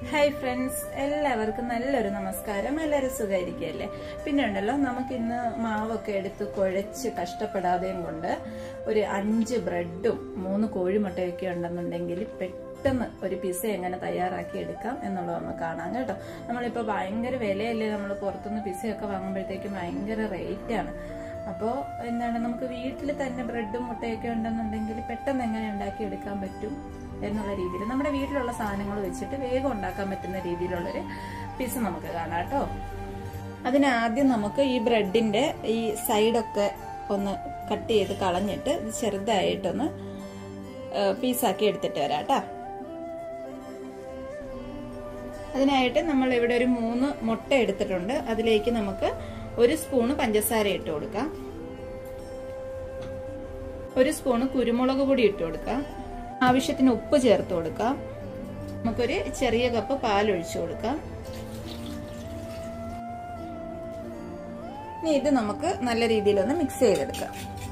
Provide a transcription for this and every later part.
hi friends എല്ലാവർക്കും നല്ലൊരു നമസ്കാരം എല്ലാവരും സുഖമായിരിക്കുകയല്ലേ പിന്നെ ഉണ്ടല്ലോ നമുക്ക് ഇന്ന് മാവൊക്കെ എടുത്ത് കുഴച്ച് കഷ്ടപ്പെടാതെയും കൊണ്ട് ഒരു അഞ്ച് ബ്രെഡും മൂന്ന് കോഴിമുട്ടയൊക്കെ ഉണ്ടെന്നുണ്ടെങ്കിൽ പെട്ടെന്ന് ഒരു പിസ എങ്ങനെ തയ്യാറാക്കി എടുക്കാം എന്നുള്ളത് ഒന്ന് കാണാം കേട്ടോ നമ്മളിപ്പോൾ ഭയങ്കര വിലയല്ലേ നമ്മൾ പുറത്തുനിന്ന് പിസയൊക്കെ വാങ്ങുമ്പോഴത്തേക്കും ഭയങ്കര റേറ്റാണ് അപ്പോൾ എന്താണ് നമുക്ക് വീട്ടിൽ തന്നെ ബ്രെഡും മുട്ടയൊക്കെ ഉണ്ടെന്നുണ്ടെങ്കിൽ പെട്ടെന്ന് എങ്ങനെ ഉണ്ടാക്കി എടുക്കാൻ പറ്റും എന്നുള്ള രീതിയിൽ നമ്മുടെ വീട്ടിലുള്ള സാധനങ്ങൾ വെച്ചിട്ട് വേഗം ഉണ്ടാക്കാൻ പറ്റുന്ന രീതിയിലുള്ളൊരു പീസ് നമുക്ക് കാണാം കേട്ടോ അതിനാദ്യം നമുക്ക് ഈ ബ്രെഡിന്റെ ഈ സൈഡൊക്കെ ഒന്ന് കട്ട് ചെയ്ത് കളഞ്ഞിട്ട് ഇത് ചെറുതായിട്ടൊന്ന് പീസാക്കി എടുത്തിട്ട് വരാം കേട്ടോ അതിനായിട്ട് നമ്മൾ ഇവിടെ ഒരു മൂന്ന് മുട്ട എടുത്തിട്ടുണ്ട് അതിലേക്ക് നമുക്ക് ഒരു സ്പൂണ് പഞ്ചസാര ഇട്ട് കൊടുക്കാം ഒരു സ്പൂണ് കുരുമുളക് പൊടി ഇട്ട് കൊടുക്കാം ആവശ്യത്തിന് ഉപ്പ് ചേർത്ത് കൊടുക്കാം നമുക്കൊരു ചെറിയ കപ്പ് പാൽ ഒഴിച്ചു കൊടുക്കാം ഇനി ഇത് നമുക്ക് നല്ല രീതിയിലൊന്ന് മിക്സ് ചെയ്തെടുക്കാം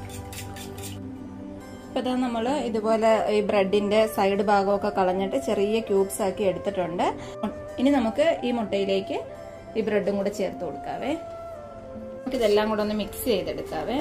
ഇപ്പൊ ഇതാ നമ്മൾ ഇതുപോലെ ഈ ബ്രെഡിന്റെ സൈഡ് ഭാഗമൊക്കെ കളഞ്ഞിട്ട് ചെറിയ ക്യൂബ്സ് ആക്കി എടുത്തിട്ടുണ്ട് ഇനി നമുക്ക് ഈ മുട്ടയിലേക്ക് ഈ ബ്രെഡും കൂടെ ചേർത്ത് കൊടുക്കാവേ നമുക്ക് ഇതെല്ലാം കൂടെ ഒന്ന് മിക്സ് ചെയ്തെടുക്കാവേ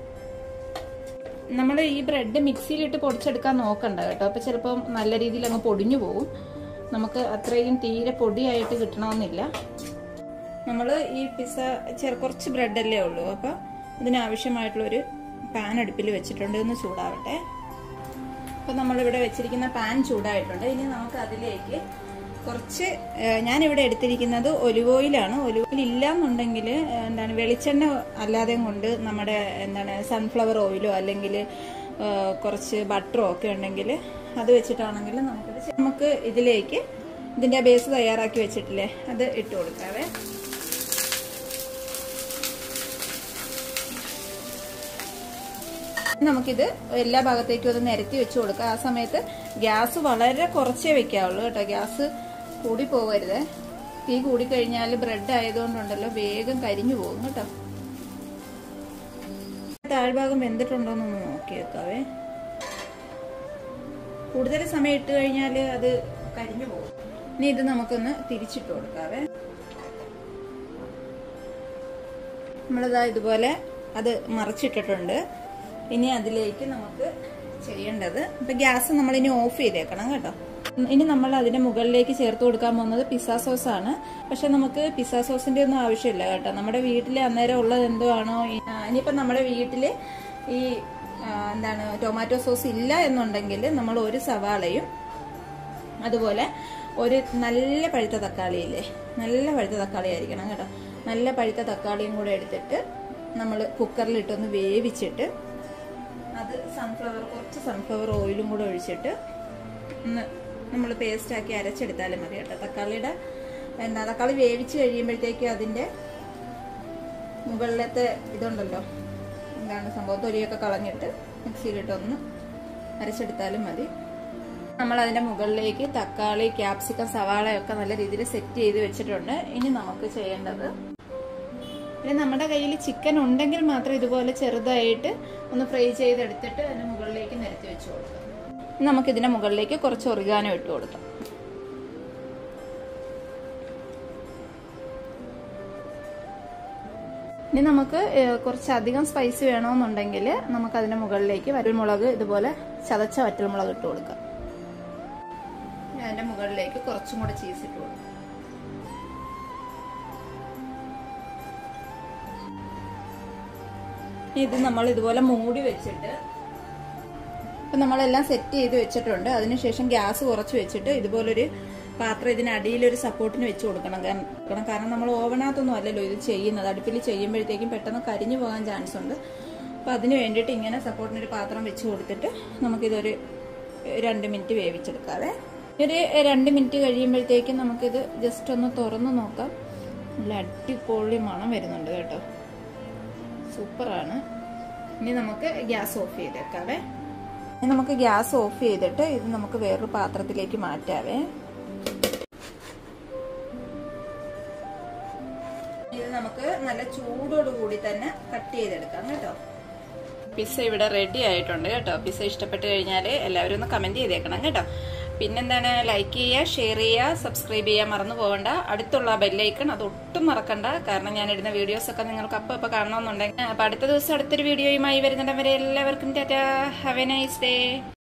നമ്മൾ ഈ ബ്രെഡ് മിക്സിയിലിട്ട് പൊടിച്ചെടുക്കാൻ നോക്കണ്ട കേട്ടോ അപ്പൊ ചിലപ്പം നല്ല രീതിയിൽ അങ്ങ് പൊടിഞ്ഞു പോകും നമുക്ക് അത്രയും തീരെ പൊടിയായിട്ട് കിട്ടണമെന്നില്ല നമ്മൾ ഈ പിസ്സ ചെറു കുറച്ച് ബ്രെഡല്ലേ ഉള്ളൂ അപ്പൊ ഇതിനാവശ്യമായിട്ടുള്ളൊരു പാൻ അടുപ്പിൽ വെച്ചിട്ടുണ്ട് ഒന്ന് ചൂടാവട്ടെ അപ്പൊ നമ്മളിവിടെ വെച്ചിരിക്കുന്ന പാൻ ചൂടായിട്ടുണ്ട് ഇനി നമുക്ക് അതിലേക്ക് കുറച്ച് ഞാനിവിടെ എടുത്തിരിക്കുന്നത് ഒലിവ് ഓയിലാണ് ഒലിവ് ഓയിൽ ഇല്ല എന്നുണ്ടെങ്കിൽ എന്താണ് വെളിച്ചെണ്ണ അല്ലാതെ കൊണ്ട് നമ്മുടെ എന്താണ് സൺഫ്ലവർ ഓയിലോ അല്ലെങ്കിൽ കുറച്ച് ബട്ടറോ ഒക്കെ ഉണ്ടെങ്കിൽ അത് വെച്ചിട്ടാണെങ്കിൽ നമുക്ക് നമുക്ക് ഇതിലേക്ക് ഇതിന്റെ ബേസ് തയ്യാറാക്കി വെച്ചിട്ടില്ലേ അത് ഇട്ട് കൊടുക്കാവേ നമുക്കിത് എല്ലാ ഭാഗത്തേക്കും ഒന്ന് നിരത്തി വെച്ച് കൊടുക്കാം ആ സമയത്ത് ഗ്യാസ് വളരെ കുറച്ചേ വെക്കാവുള്ളൂ കേട്ടോ ഗ്യാസ് കൂടി പോകരുത് തീ കൂടിക്കഴിഞ്ഞാൽ ബ്രെഡ് ആയതുകൊണ്ടുണ്ടല്ലോ വേഗം കരിഞ്ഞു പോകും കേട്ടോ താഴ്ഭാഗം വെന്തിട്ടുണ്ടോന്നൊന്ന് നോക്കി വെക്കാവേ കൂടുതൽ സമയം ഇട്ട് കഴിഞ്ഞാൽ അത് കരിഞ്ഞു പോകും ഇനി ഇത് നമുക്കൊന്ന് തിരിച്ചിട്ട് കൊടുക്കാവേ നമ്മളിതാ ഇതുപോലെ അത് മറിച്ചിട്ടിട്ടുണ്ട് ഇനി അതിലേക്ക് നമുക്ക് ചെയ്യേണ്ടത് ഇപ്പൊ ഗ്യാസ് നമ്മൾ ഇനി ഓഫ് ചെയ്തേക്കണം കേട്ടോ ഇനി നമ്മൾ അതിന്റെ മുകളിലേക്ക് ചേർത്ത് കൊടുക്കാൻ പോകുന്നത് പിസ്സ സോസ് ആണ് പക്ഷെ നമുക്ക് പിസ്സ സോസിന്റെ ഒന്നും ആവശ്യമില്ല കേട്ടോ നമ്മുടെ വീട്ടിൽ അന്നേരം ഉള്ളത് എന്തോ ആണോ ഇനിയിപ്പോ നമ്മുടെ വീട്ടില് ഈ എന്താണ് ടൊമാറ്റോ സോസ് ഇല്ല എന്നുണ്ടെങ്കിൽ നമ്മൾ ഒരു സവാളയും അതുപോലെ ഒരു നല്ല പഴുത്ത തക്കാളിയില്ലേ നല്ല പഴുത്ത തക്കാളി ആയിരിക്കണം കേട്ടോ നല്ല പഴുത്ത തക്കാളിയും കൂടെ എടുത്തിട്ട് നമ്മൾ കുക്കറിലിട്ടൊന്ന് വേവിച്ചിട്ട് അത് സൺഫ്ലവർ കുറച്ച് സൺഫ്ലവർ ഓയിലും കൂടെ ഒഴിച്ചിട്ട് ഒന്ന് നമ്മൾ പേസ്റ്റാക്കി അരച്ചെടുത്താലും മതി കേട്ടോ തക്കാളിയുടെ എന്താ തക്കാളി വേവിച്ച് കഴിയുമ്പോഴത്തേക്കും അതിൻ്റെ മുകളിലത്തെ ഇതുണ്ടല്ലോ എന്താണ് സംഭവം തൊലിയൊക്കെ കളഞ്ഞിട്ട് മിക്സിയിലിട്ടൊന്ന് അരച്ചെടുത്താലും മതി നമ്മൾ അതിൻ്റെ മുകളിലേക്ക് തക്കാളി ക്യാപ്സിക്കം സവാളയൊക്കെ നല്ല രീതിയിൽ സെറ്റ് ചെയ്ത് വെച്ചിട്ടുണ്ട് ഇനി നമുക്ക് ചെയ്യേണ്ടത് പിന്നെ നമ്മുടെ കയ്യിൽ ചിക്കൻ ഉണ്ടെങ്കിൽ മാത്രം ഇതുപോലെ ചെറുതായിട്ട് ഒന്ന് ഫ്രൈ ചെയ്തെടുത്തിട്ട് അതിന് മുകളിലേക്ക് നിരത്തി വെച്ച് കൊടുക്കാം നമുക്ക് ഇതിന്റെ മുകളിലേക്ക് കുറച്ച് ഒറിഗാനോ ഇട്ട് കൊടുക്കാം ഇനി നമുക്ക് കുറച്ചധികം സ്പൈസി വേണമെന്നുണ്ടെങ്കിൽ നമുക്ക് അതിന്റെ മുകളിലേക്ക് വറ്റൽമുളക് ഇതുപോലെ ചതച്ച വറ്റൽമുളക് ഇട്ട് കൊടുക്കാം അതിന്റെ മുകളിലേക്ക് കുറച്ചും കൂടെ ചീസ് ഇട്ട് കൊടുക്കാം ഇത് നമ്മൾ ഇതുപോലെ മൂടി വെച്ചിട്ട് ഇപ്പം നമ്മളെല്ലാം സെറ്റ് ചെയ്ത് വെച്ചിട്ടുണ്ട് അതിനുശേഷം ഗ്യാസ് കുറച്ച് വെച്ചിട്ട് ഇതുപോലൊരു പാത്രം ഇതിനടിയിലൊരു സപ്പോർട്ടിന് വെച്ച് കൊടുക്കണം കാരണം കാരണം നമ്മൾ ഓവനകത്തൊന്നും അല്ലല്ലോ ഇത് ചെയ്യുന്നത് അടുപ്പിൽ ചെയ്യുമ്പോഴത്തേക്കും പെട്ടെന്ന് കരിഞ്ഞു പോകാൻ ചാൻസ് ഉണ്ട് അപ്പം അതിന് വേണ്ടിയിട്ട് ഇങ്ങനെ സപ്പോർട്ടിനൊരു പാത്രം വെച്ച് കൊടുത്തിട്ട് നമുക്കിതൊരു രണ്ട് മിനിറ്റ് വേവിച്ചെടുക്കാവേ ഒരു രണ്ട് മിനിറ്റ് കഴിയുമ്പോഴത്തേക്കും നമുക്കിത് ജസ്റ്റ് ഒന്ന് തുറന്ന് നോക്കാം നല്ല അടിപൊളി മണം വരുന്നുണ്ട് കേട്ടോ സൂപ്പറാണ് ഇനി നമുക്ക് ഗ്യാസ് ഓഫ് ചെയ്തേക്കാവേ ഇനി നമുക്ക് ഗ്യാസ് ഓഫ് ചെയ്തിട്ട് ഇത് നമുക്ക് വേറൊരു പാത്രത്തിലേക്ക് മാറ്റാവേ ഇത് നമുക്ക് നല്ല ചൂടോടുകൂടി തന്നെ കട്ട് ചെയ്തെടുക്കാം കേട്ടോ പിസ്സ ഇവിടെ റെഡി ആയിട്ടുണ്ട് കേട്ടോ പിസ്സ ഇഷ്ടപ്പെട്ട് കഴിഞ്ഞാൽ എല്ലാവരും ഒന്ന് കമന്റ് ചെയ്തേക്കണം കേട്ടോ പിന്നെന്താണ് ലൈക്ക് ചെയ്യുക ഷെയർ ചെയ്യുക സബ്സ്ക്രൈബ് ചെയ്യാൻ മറന്നു പോകണ്ട അടുത്തുള്ള ബെല്ലൈക്കൺ അത് ഒട്ടും മറക്കണ്ട കാരണം ഞാൻ ഇടുന്ന വീഡിയോസ് ഒക്കെ നിങ്ങൾക്ക് അപ്പോൾ ഇപ്പോൾ കാണണമെന്നുണ്ടെങ്കിൽ അപ്പോൾ അടുത്ത ദിവസം അടുത്തൊരു വീഡിയോയുമായി വരുന്നിടം വരെ എല്ലാവർക്കും tata have a nice day